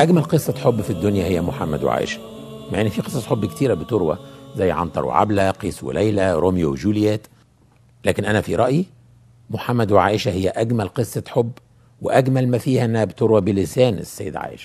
اجمل قصه حب في الدنيا هي محمد وعائشه مع ان في قصص حب كتيره بتروى زي عنتر وعبله قيس وليلى روميو وجولييت لكن انا في رايي محمد وعائشه هي اجمل قصه حب واجمل ما فيها انها بتروى بلسان السيده عائشه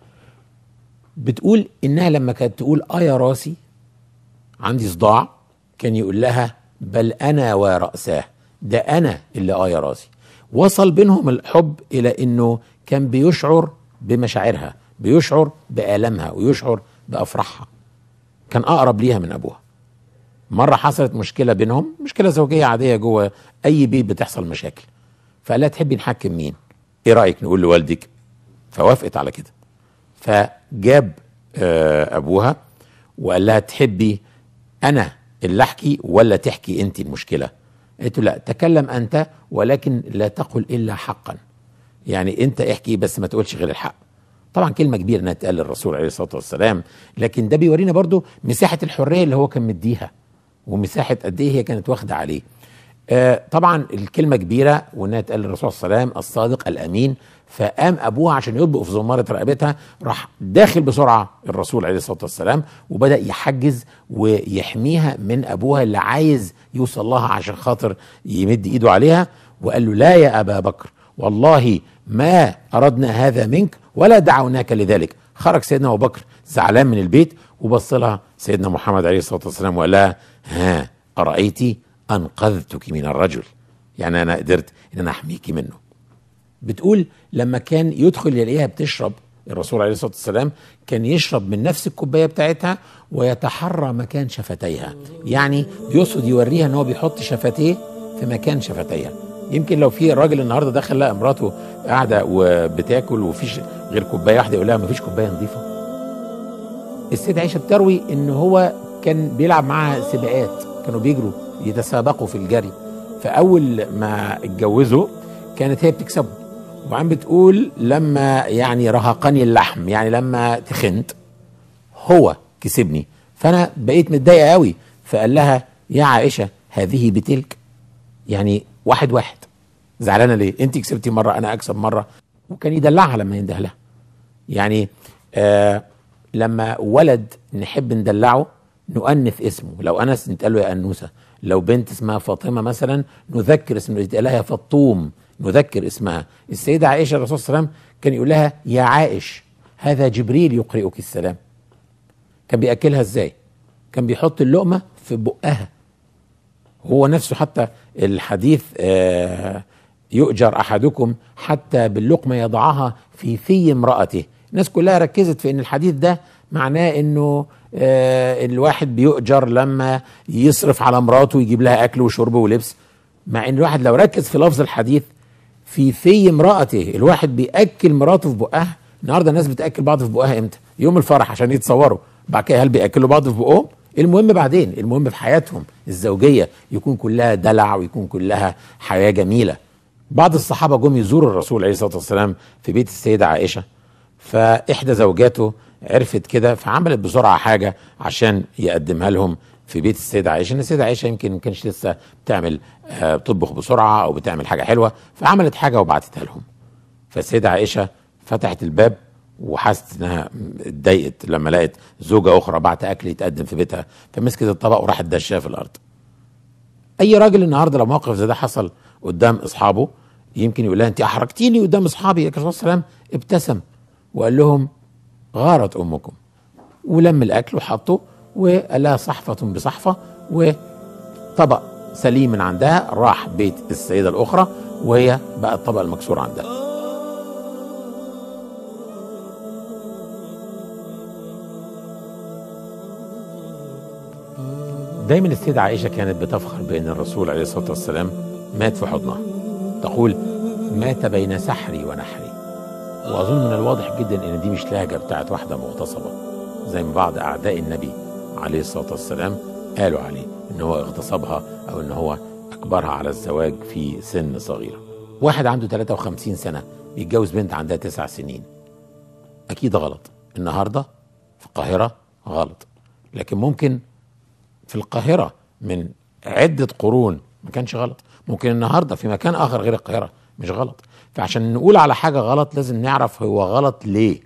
بتقول انها لما كانت تقول اه يا راسي عندي صداع كان يقول لها بل انا وراساه ده انا اللي اه يا راسي وصل بينهم الحب الى انه كان بيشعر بمشاعرها بيشعر بآلامها ويشعر بأفراحها كان أقرب ليها من أبوها مرة حصلت مشكلة بينهم مشكلة زوجية عادية جوه أي بيت بتحصل مشاكل فقال لها تحبي نحكم مين إيه رأيك نقول لوالدك فوافقت على كده فجاب آه، أبوها وقال لها تحبي أنا اللي أحكي ولا تحكي أنت المشكلة قالت له لا تكلم أنت ولكن لا تقل إلا حقا يعني أنت احكي بس ما تقولش غير الحق طبعا كلمه كبيره انها تقال للرسول عليه الصلاه والسلام لكن ده بيورينا برضو مساحه الحريه اللي هو كان مديها ومساحه قد ايه هي كانت واخده عليه آه طبعا الكلمه كبيره وانها تقال للرسول صلى الله عليه وسلم الصادق الامين فقام ابوها عشان يطبق في زماره رقبتها راح داخل بسرعه الرسول عليه الصلاه والسلام وبدا يحجز ويحميها من ابوها اللي عايز يوصل لها عشان خاطر يمد ايده عليها وقال له لا يا ابا بكر والله ما اردنا هذا منك ولا دعوناك لذلك خرج سيدنا ابو بكر زعلان من البيت وبص لها سيدنا محمد عليه الصلاه والسلام وقال لها ها ارايت انقذتك من الرجل يعني انا قدرت ان انا احميكي منه بتقول لما كان يدخل يلاقيها بتشرب الرسول عليه الصلاه والسلام كان يشرب من نفس الكوبايه بتاعتها ويتحرى مكان شفتيها يعني بيقصد يوريها ان هو بيحط شفتيه في مكان شفتيها يمكن لو في راجل النهارده دخل لقى مراته قاعده وبتاكل وفيش غير كوبايه واحده يقول لها مفيش كوبايه نظيفه السيدة عائشه بتروي ان هو كان بيلعب معاها سباقات كانوا بيجروا يتسابقوا في الجري فاول ما اتجوزوا كانت هي بتكسبه وعم بتقول لما يعني رهقني اللحم يعني لما تخنت هو كسبني فانا بقيت متضايقه قوي فقال لها يا عائشه هذه بتلك يعني واحد واحد زعلانه ليه انت كسبتي مره انا اكسب مره وكان يدلعها لما ينده لها يعني آه لما ولد نحب ندلعه نؤنث اسمه لو انس نتقال له يا انوسه لو بنت اسمها فاطمه مثلا نذكر اسم يتقال لها يا فطوم نذكر اسمها السيده عائشه الرسول صلى الله عليه وسلم كان يقول لها يا عائش هذا جبريل يقرئك السلام كان بياكلها ازاي كان بيحط اللقمه في بقها هو نفسه حتى الحديث آه يؤجر احدكم حتى باللقمه يضعها في في امراته الناس كلها ركزت في ان الحديث ده معناه انه آه الواحد بيؤجر لما يصرف على مراته ويجيب لها اكل وشرب ولبس مع ان الواحد لو ركز في لفظ الحديث في في امراته الواحد بياكل مراته في بقها النهارده الناس بتاكل بعض في بقها امتى يوم الفرح عشان يتصوروا بعد كده هل بياكلوا بعض في بقهم المهم بعدين المهم في حياتهم الزوجيه يكون كلها دلع ويكون كلها حياه جميله بعض الصحابه جم يزوروا الرسول عليه الصلاه والسلام في بيت السيده عائشه فاحدى زوجاته عرفت كده فعملت بسرعه حاجه عشان يقدمها لهم في بيت السيده عائشه ان السيده عائشه يمكن ما كانش لسه بتعمل آه بتطبخ بسرعه او بتعمل حاجه حلوه فعملت حاجه وبعتتها لهم فالسيده عائشه فتحت الباب وحست انها اتضايقت لما لقت زوجه اخرى بعت اكل يتقدم في بيتها فمسكت الطبق وراحت دشاه في الارض اي راجل النهارده لو موقف زي ده حصل قدام اصحابه يمكن يقول لها انت احرجتيني قدام اصحابي الرسول صلى الله عليه وسلم ابتسم وقال لهم غارت امكم ولم الاكل وحطه وقال لها صحفه بصحفه وطبق سليم من عندها راح بيت السيده الاخرى وهي بقى الطبق المكسور عندها دايما السيدة عائشة كانت بتفخر بأن الرسول عليه الصلاة والسلام مات في حضنها تقول مات بين سحري ونحري وأظن من الواضح جدا أن دي مش لهجة بتاعت واحدة مغتصبة زي ما بعض أعداء النبي عليه الصلاة والسلام قالوا عليه أن هو اغتصبها أو أن هو أجبرها على الزواج في سن صغيرة واحد عنده 53 سنة بيتجوز بنت عندها تسع سنين أكيد غلط النهاردة في القاهرة غلط لكن ممكن في القاهرة من عدة قرون ما كانش غلط ممكن النهاردة في مكان آخر غير القاهرة مش غلط فعشان نقول على حاجة غلط لازم نعرف هو غلط ليه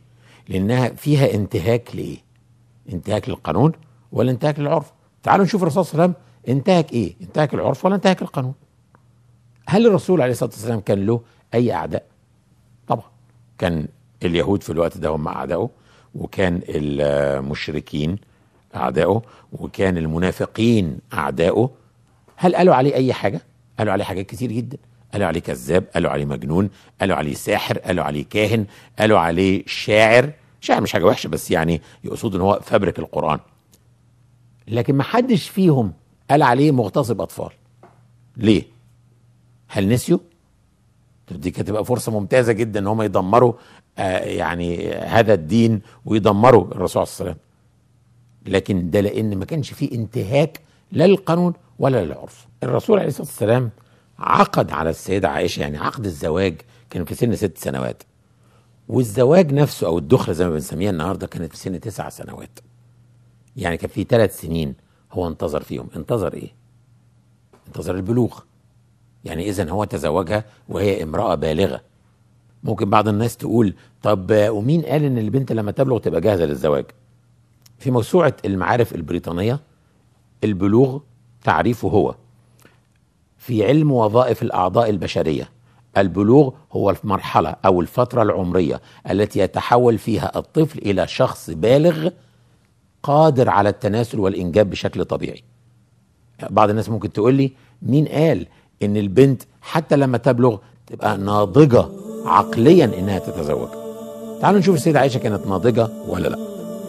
لانها فيها انتهاك لايه انتهاك للقانون ولا انتهاك للعرف تعالوا نشوف الرسول صلى الله عليه وسلم انتهك ايه انتهك العرف ولا انتهك القانون هل الرسول عليه الصلاه والسلام كان له اي اعداء طبعا كان اليهود في الوقت ده هم اعدائه وكان المشركين اعدائه وكان المنافقين اعدائه هل قالوا عليه اي حاجه قالوا عليه حاجات كتير جدا قالوا عليه كذاب قالوا عليه مجنون قالوا عليه ساحر قالوا عليه كاهن قالوا عليه شاعر شاعر مش حاجه وحشه بس يعني يقصد ان هو فبرك القران لكن ما حدش فيهم قال عليه مغتصب اطفال ليه هل نسيوا دي كانت تبقى فرصه ممتازه جدا ان هم يدمروا آه يعني هذا الدين ويدمروا الرسول صلى الله عليه وسلم لكن ده لان ما كانش فيه انتهاك لا للقانون ولا للعرف الرسول عليه الصلاه والسلام عقد على السيده عائشه يعني عقد الزواج كان في سن ست سنوات والزواج نفسه او الدخله زي ما بنسميها النهارده كانت في سن تسع سنوات يعني كان في ثلاث سنين هو انتظر فيهم انتظر ايه انتظر البلوغ يعني اذا هو تزوجها وهي امراه بالغه ممكن بعض الناس تقول طب ومين قال ان البنت لما تبلغ تبقى جاهزه للزواج في موسوعه المعارف البريطانيه البلوغ تعريفه هو في علم وظائف الاعضاء البشريه البلوغ هو المرحله او الفتره العمريه التي يتحول فيها الطفل الى شخص بالغ قادر على التناسل والانجاب بشكل طبيعي بعض الناس ممكن تقول لي مين قال ان البنت حتى لما تبلغ تبقى ناضجه عقليا انها تتزوج تعالوا نشوف السيده عائشه كانت ناضجه ولا لا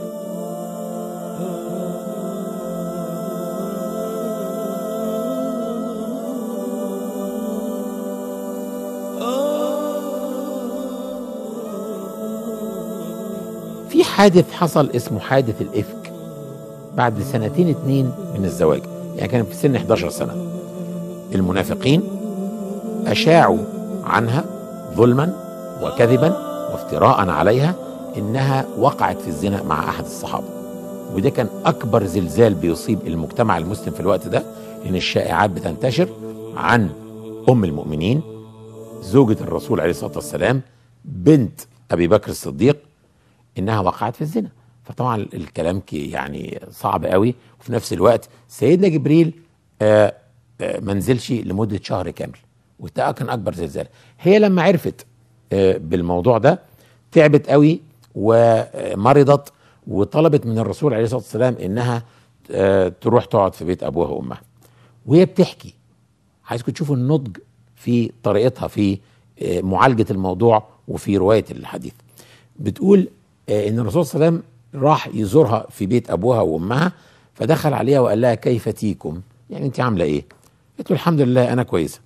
في حادث حصل اسمه حادث الافك بعد سنتين اتنين من الزواج يعني كان في سن 11 سنه المنافقين اشاعوا عنها ظلما وكذبا وافتراء عليها انها وقعت في الزنا مع احد الصحابه وده كان اكبر زلزال بيصيب المجتمع المسلم في الوقت ده لان الشائعات بتنتشر عن ام المؤمنين زوجة الرسول عليه الصلاه والسلام بنت ابي بكر الصديق انها وقعت في الزنا فطبعا الكلام يعني صعب قوي وفي نفس الوقت سيدنا جبريل آه ما نزلش لمده شهر كامل وده كان اكبر زلزال هي لما عرفت بالموضوع ده تعبت قوي ومرضت وطلبت من الرسول عليه الصلاه والسلام انها تروح تقعد في بيت ابوها وامها وهي بتحكي عايزكم تشوفوا النضج في طريقتها في معالجه الموضوع وفي روايه الحديث بتقول ان الرسول صلى الله عليه وسلم راح يزورها في بيت ابوها وامها فدخل عليها وقال لها كيف تيكم يعني انت عامله ايه قلت له الحمد لله انا كويسه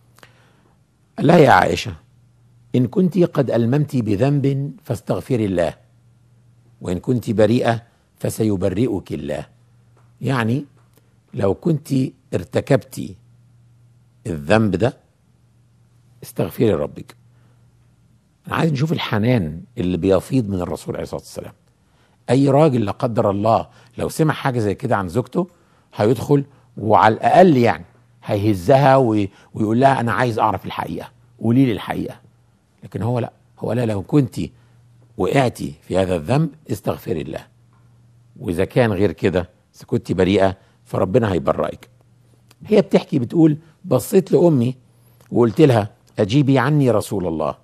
قال لها يا عائشه ان كنت قد الممت بذنب فاستغفري الله وان كنت بريئه فسيبرئك الله يعني لو كنت ارتكبتي الذنب ده استغفري ربك انا عايز نشوف الحنان اللي بيفيض من الرسول عليه الصلاه والسلام اي راجل لا قدر الله لو سمع حاجه زي كده عن زوجته هيدخل وعلى الاقل يعني هيهزها ويقول لها انا عايز اعرف الحقيقه قولي لي الحقيقه لكن هو لا هو لا لو كنت وقعتي في هذا الذنب استغفري الله واذا كان غير كده اذا كنت بريئه فربنا هيبرئك هي بتحكي بتقول بصيت لامي وقلت لها اجيبي عني رسول الله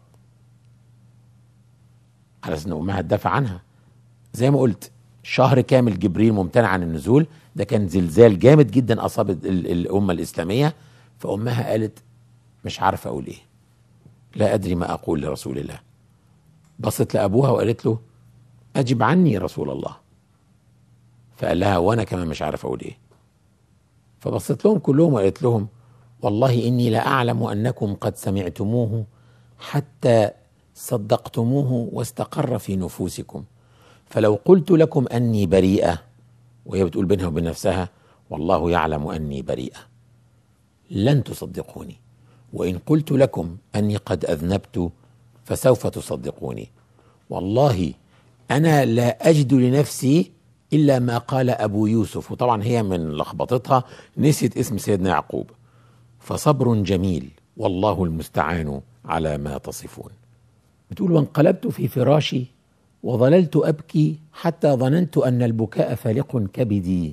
على ان امها تدافع عنها زي ما قلت شهر كامل جبريل ممتنع عن النزول ده كان زلزال جامد جدا اصاب الامه الاسلاميه فامها قالت مش عارفه اقول ايه لا ادري ما اقول لرسول الله بصت لابوها وقالت له اجب عني رسول الله فقال لها وانا كمان مش عارف اقول ايه فبصت لهم كلهم وقالت لهم والله اني لا اعلم انكم قد سمعتموه حتى صدقتموه واستقر في نفوسكم فلو قلت لكم اني بريئه وهي بتقول بينها وبين نفسها والله يعلم اني بريئه لن تصدقوني وان قلت لكم اني قد اذنبت فسوف تصدقوني والله انا لا اجد لنفسي الا ما قال ابو يوسف وطبعا هي من لخبطتها نسيت اسم سيدنا يعقوب فصبر جميل والله المستعان على ما تصفون بتقول وانقلبت في فراشي وظللت ابكي حتى ظننت ان البكاء فالق كبدي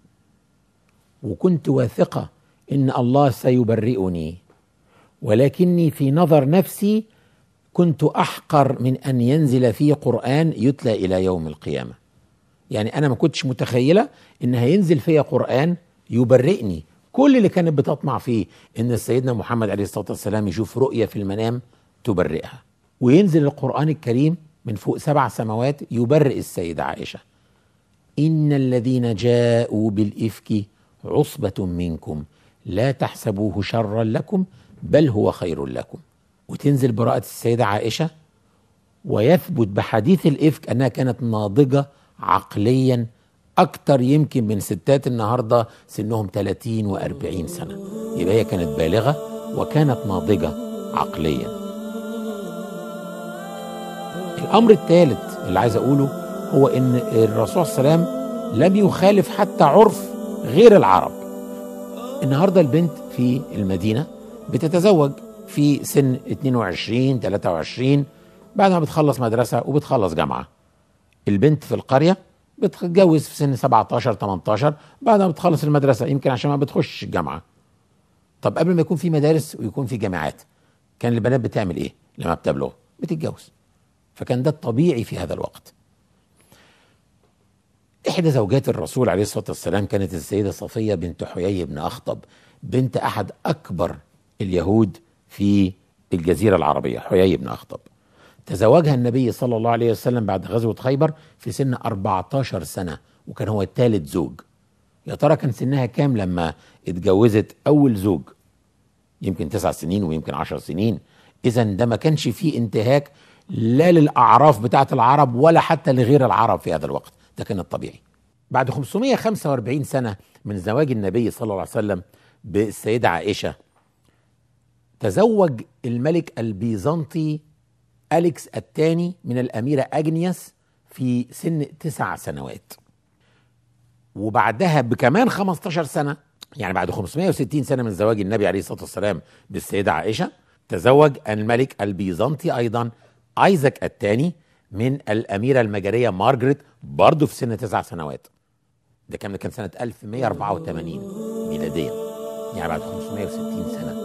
وكنت واثقه ان الله سيبرئني ولكني في نظر نفسي كنت احقر من ان ينزل في قران يتلى الى يوم القيامه يعني انا ما كنتش متخيله ان هينزل فيا قران يبرئني كل اللي كانت بتطمع فيه ان سيدنا محمد عليه الصلاه والسلام يشوف رؤيه في المنام تبرئها وينزل القران الكريم من فوق سبع سماوات يبرئ السيده عائشه ان الذين جاءوا بالافك عصبه منكم لا تحسبوه شرا لكم بل هو خير لكم وتنزل براءه السيده عائشه ويثبت بحديث الافك انها كانت ناضجه عقليا اكتر يمكن من ستات النهارده سنهم 30 و40 سنه يبقى هي كانت بالغه وكانت ناضجه عقليا الامر الثالث اللي عايز اقوله هو ان الرسول صلى الله عليه وسلم لم يخالف حتى عرف غير العرب النهارده البنت في المدينه بتتزوج في سن 22 23 بعد ما بتخلص مدرسه وبتخلص جامعه البنت في القريه بتتجوز في سن 17 18 بعد ما بتخلص المدرسه يمكن عشان ما بتخش الجامعه طب قبل ما يكون في مدارس ويكون في جامعات كان البنات بتعمل ايه لما بتبلغ بتتجوز فكان ده الطبيعي في هذا الوقت احدى زوجات الرسول عليه الصلاه والسلام كانت السيده صفيه بنت حيي بن اخطب بنت احد اكبر اليهود في الجزيره العربيه حيي بن اخطب تزوجها النبي صلى الله عليه وسلم بعد غزوه خيبر في سن 14 سنه وكان هو الثالث زوج يا ترى كان سنها كام لما اتجوزت اول زوج يمكن تسع سنين ويمكن عشر سنين اذا ده ما كانش فيه انتهاك لا للاعراف بتاعه العرب ولا حتى لغير العرب في هذا الوقت ده كان الطبيعي بعد 545 سنه من زواج النبي صلى الله عليه وسلم بالسيده عائشه تزوج الملك البيزنطي أليكس الثاني من الأميرة أجنياس في سن تسع سنوات وبعدها بكمان 15 سنة يعني بعد 560 سنة من زواج النبي عليه الصلاة والسلام بالسيدة عائشة تزوج الملك البيزنطي أيضا ايزاك الثاني من الأميرة المجرية مارجريت برضه في سن تسع سنوات ده كان كان سنة 1184 ميلاديا يعني بعد 560 سنة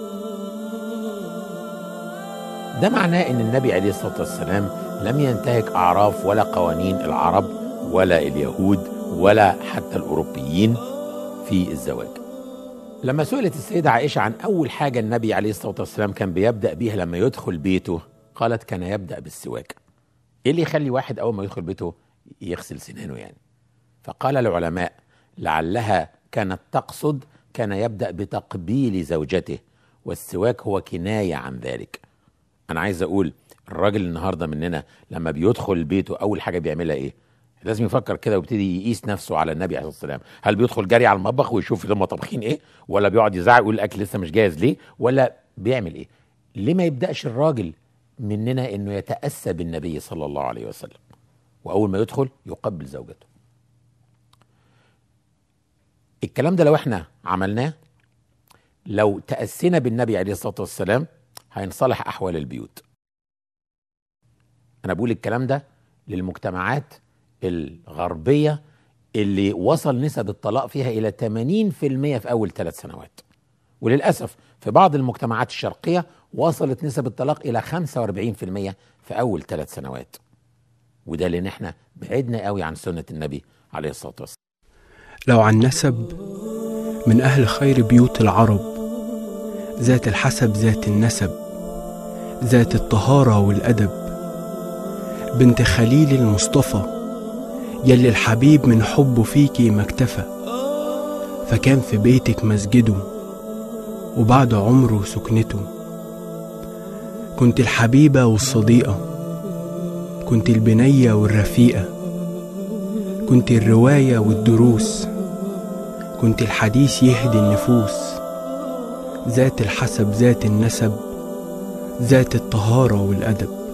ده معناه ان النبي عليه الصلاه والسلام لم ينتهك اعراف ولا قوانين العرب ولا اليهود ولا حتى الاوروبيين في الزواج. لما سئلت السيده عائشه عن اول حاجه النبي عليه الصلاه والسلام كان بيبدا بيها لما يدخل بيته قالت كان يبدا بالسواك. ايه اللي يخلي واحد اول ما يدخل بيته يغسل سنانه يعني؟ فقال العلماء لعلها كانت تقصد كان يبدا بتقبيل زوجته والسواك هو كنايه عن ذلك. انا عايز اقول الراجل النهارده مننا لما بيدخل بيته اول حاجه بيعملها ايه لازم يفكر كده ويبتدي يقيس نفسه على النبي عليه الصلاه والسلام هل بيدخل جري على المطبخ ويشوف هم طابخين ايه ولا بيقعد يزعق ويقول الاكل لسه مش جاهز ليه ولا بيعمل ايه ليه ما يبداش الراجل مننا انه يتاسى بالنبي صلى الله عليه وسلم واول ما يدخل يقبل زوجته الكلام ده لو احنا عملناه لو تاسينا بالنبي عليه الصلاه والسلام هينصلح احوال البيوت انا بقول الكلام ده للمجتمعات الغربيه اللي وصل نسب الطلاق فيها الى 80% في اول ثلاث سنوات وللاسف في بعض المجتمعات الشرقيه وصلت نسب الطلاق الى 45% في اول ثلاث سنوات وده لان احنا بعدنا قوي عن سنه النبي عليه الصلاه والسلام لو عن نسب من اهل خير بيوت العرب ذات الحسب ذات النسب ذات الطهارة والأدب بنت خليل المصطفى يلي الحبيب من حبه فيكي ما اكتفى فكان في بيتك مسجده وبعد عمره سكنته كنت الحبيبة والصديقة كنت البنية والرفيقة كنت الرواية والدروس كنت الحديث يهدي النفوس ذات الحسب ذات النسب ذات الطهارة والأدب